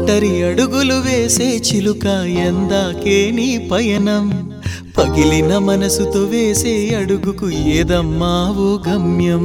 ఒంటరి అడుగులు వేసే చిలుక ఎందాకే నీ పయనం పగిలిన మనసుతో వేసే అడుగుకు ఏదమ్మా ఓ గమ్యం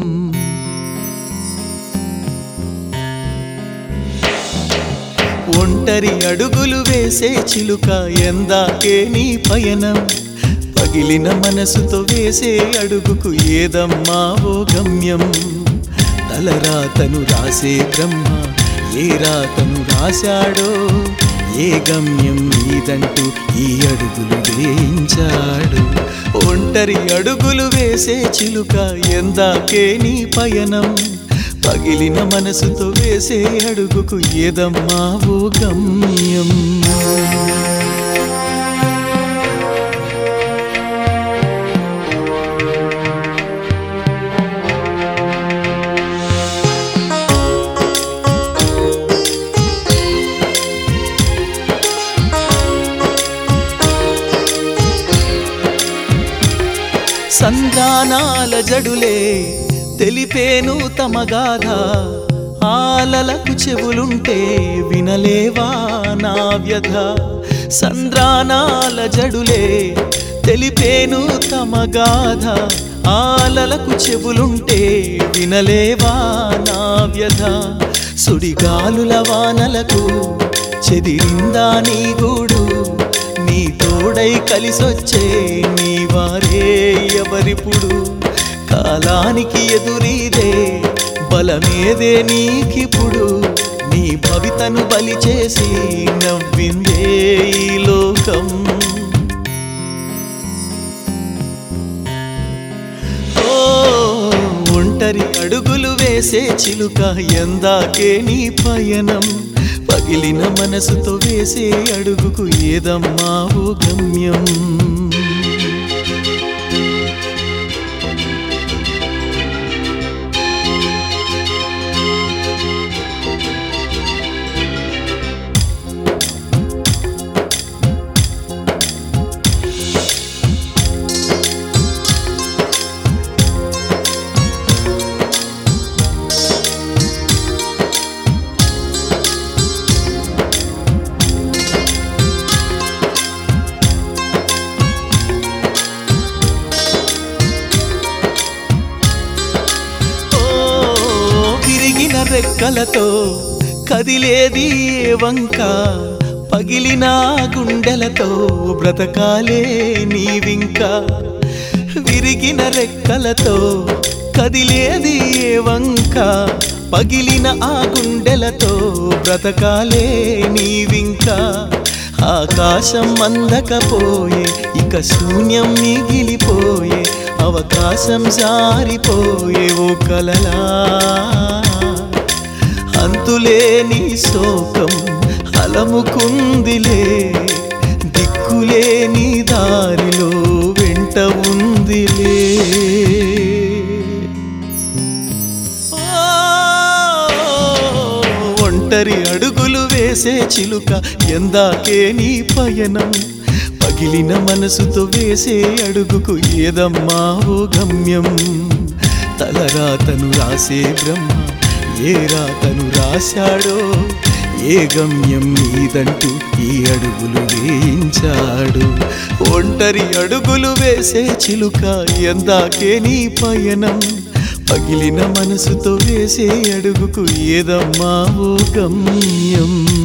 ఒంటరి అడుగులు వేసే చిలుక ఎందాకే నీ పయనం పగిలిన మనసుతో వేసే అడుగుకు ఏదమ్మా ఓ గమ్యం తలరాతను రాసే బ్రహ్మ ఏ రాతను రాశాడో ఏ గమ్యం నీదంటూ ఈ అడుగులు వేయించాడు ఒంటరి అడుగులు వేసే చిలుక ఎందాకే నీ పయనం పగిలిన మనసుతో వేసే అడుగుకు ఏదమ్మా ఓ గమ్యం సంధానాల జడులే తెలిపేను తమ గాథ ఆలలకు చెవులుంటే వినలేవా నా వ్యధ సంద్రానాల జడులే తెలిపేను తమ గాథ ఆలలకు చెవులుంటే వినలేవా నా వ్యధ సుడిగాలుల వానలకు చెదిరిందా నీ గూడు నీ తోడై కలిసొచ్చే నీ వారే ఎవరిప్పుడు కాలానికి ఎదురీదే బలమేదే నీకిప్పుడు నీ భవితను బలి చేసి నవ్విందే ఈ లోకం ఓ ఒంటరి అడుగులు వేసే చిలుక ఎందాకే నీ పయనం పగిలిన మనసుతో వేసే అడుగుకు ఏదమ్మా ఓ గమ్యం ఓ విరిగిన రెక్కలతో కదిలేది ఏ వంక పగిలిన గుండెలతో బ్రతకాలే నీవింక విరిగిన రెక్కలతో కదిలేది ఏ వంక పగిలిన ఆ గుండెలతో బ్రతకాలే నీవింక ఆకాశం అందకపోయే ఇక శూన్యం మిగిలిపోయే అవకాశం జారిపోయే ఓ కలలా అంతులేని శోకం అలముకుందిలే దిక్కులేని దారిలో వెంట ఉందిలే ఒంటరి అడుగులు వేసే చిలుక ఎందాకే నీ పయనం పగిలిన మనసుతో వేసే అడుగుకు ఏదమ్మా ఓ గమ్యం తలరాతను రాసే బ్రహ్మ ఏ రాతను రాశాడో ఏ గమ్యం నీదంటూ ఈ అడుగులు వేయించాడు ఒంటరి అడుగులు వేసే చిలుక ఎందాకే నీ పయనం పగిలిన మనసుతో వేసే అడుగుకు ఏదమ్మా ఓ గమ్యం